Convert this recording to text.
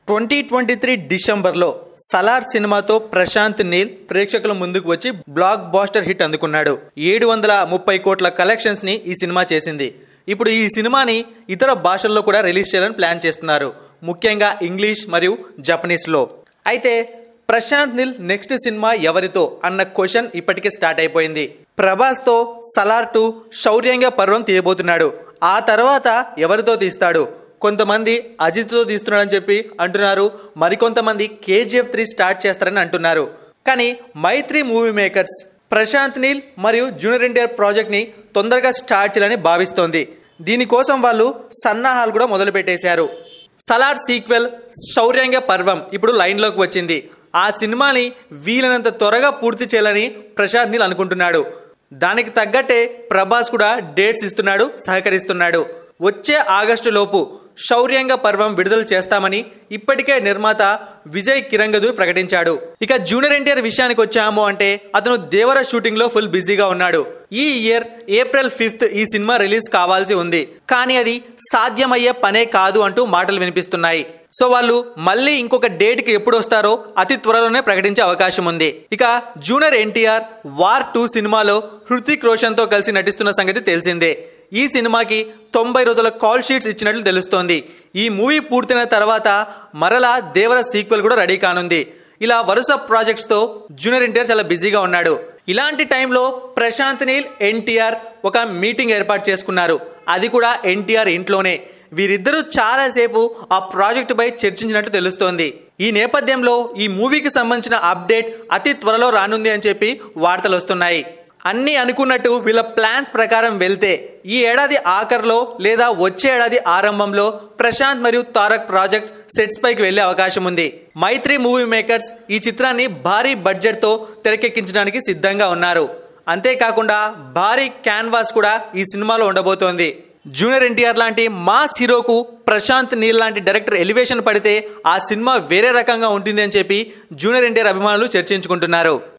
twenty twenty three డిసెంబర్లో సలార్ సినిమాతో ప్రశాంత్ నీల్ ప్రేక్షకుల ముందుకు వచ్చి బ్లాక్ బాస్టర్ హిట్ అందుకున్నాడు ఏడు వందల ముప్పై కోట్ల కలెక్షన్స్ ని ఈ సినిమా చేసింది ఇప్పుడు ఈ సినిమాని ఇతర భాషల్లో కూడా రిలీజ్ చేయాలని ప్లాన్ చేస్తున్నారు ముఖ్యంగా ఇంగ్లీష్ మరియు జపనీస్లో అయితే ప్రశాంత్ నీల్ నెక్స్ట్ సినిమా ఎవరితో అన్న క్వశ్చన్ ఇప్పటికే స్టార్ట్ అయిపోయింది ప్రభాస్తో సలార్ టూ శౌర్యంగా పర్వం తీయబోతున్నాడు ఆ తర్వాత ఎవరితో తీస్తాడు కొంతమంది అజిత్తో తీస్తున్నాడని చెప్పి అంటున్నారు మరికొంతమంది కేజీఎఫ్ త్రీ స్టార్ట్ చేస్తారని అంటున్నారు కానీ మైత్రి మూవీ మేకర్స్ ప్రశాంత్ నీల్ మరియు జూనియర్ ఎన్టీఆర్ ప్రాజెక్ట్ని తొందరగా స్టార్ట్ చేయాలని భావిస్తోంది దీనికోసం వాళ్ళు సన్నాహాలు కూడా మొదలుపెట్టేశారు సలార్ సీక్వెల్ శౌర్యంగ పర్వం ఇప్పుడు లైన్లోకి వచ్చింది ఆ సినిమాని వీలైనంత త్వరగా పూర్తి చేయాలని ప్రశాంత్ నీల్ అనుకుంటున్నాడు దానికి తగ్గట్టే ప్రభాస్ కూడా డేట్స్ ఇస్తున్నాడు సహకరిస్తున్నాడు వచ్చే ఆగస్టు లోపు శౌర్యంగ పర్వం విడుదల చేస్తామని ఇప్పటికే నిర్మాత విజయ్ కిరంగదూర్ ప్రకటించాడు ఇక జూనియర్ ఎన్టీఆర్ విషయానికి వచ్చాము అంటే అతను దేవర షూటింగ్ లో ఫుల్ బిజీగా ఉన్నాడు ఈ ఇయర్ ఏప్రిల్ ఫిఫ్త్ ఈ సినిమా రిలీజ్ కావాల్సి ఉంది కానీ అది సాధ్యమయ్యే పనే కాదు అంటూ మాటలు వినిపిస్తున్నాయి సో వాళ్ళు మళ్ళీ ఇంకొక డేట్ కి ఎప్పుడు వస్తారో అతి త్వరలోనే ప్రకటించే అవకాశం ఉంది ఇక జూనియర్ ఎన్టీఆర్ వార్ టూ సినిమాలో హృతిక్ రోషన్ తో కలిసి నటిస్తున్న సంగతి తెలిసిందే ఈ సినిమాకి తొంభై రోజుల కాల్ షీట్స్ ఇచ్చినట్లు తెలుస్తోంది ఈ మూవీ పూర్తయిన తర్వాత మరలా దేవర సీక్వెల్ కూడా రెడీ కానుంది ఇలా వరుస ప్రాజెక్ట్స్ తో జూనియర్ ఎన్టీఆర్ చాలా బిజీగా ఉన్నాడు ఇలాంటి టైంలో ప్రశాంత్ నీల్ ఎన్టీఆర్ ఒక మీటింగ్ ఏర్పాటు చేసుకున్నారు అది కూడా ఎన్టీఆర్ ఇంట్లోనే వీరిద్దరూ చాలాసేపు ఆ ప్రాజెక్టుపై చర్చించినట్టు తెలుస్తోంది ఈ నేపథ్యంలో ఈ మూవీకి సంబంధించిన అప్డేట్ అతి త్వరలో రానుంది అని చెప్పి వార్తలు వస్తున్నాయి అన్నీ అనుకున్నట్టు వీళ్ళ ప్లాన్స్ ప్రకారం వెళ్తే ఈ ఏడాది ఆఖరిలో లేదా వచ్చే ఏడాది ఆరంభంలో ప్రశాంత్ మరియు తారక్ ప్రాజెక్ట్ సెట్స్ పైకి వెళ్లే అవకాశం ఉంది మైత్రి మూవీ మేకర్స్ ఈ చిత్రాన్ని భారీ బడ్జెట్తో తెరకెక్కించడానికి సిద్ధంగా ఉన్నారు అంతేకాకుండా భారీ క్యాన్వాస్ కూడా ఈ సినిమాలో ఉండబోతోంది జూనియర్ ఎన్టీఆర్ లాంటి మాస్ హీరోకు ప్రశాంత్ నీల్ లాంటి డైరెక్టర్ ఎలివేషన్ పడితే ఆ సినిమా వేరే రకంగా ఉంటుంది అని చెప్పి జూనియర్ ఎన్టీఆర్ అభిమానులు చర్చించుకుంటున్నారు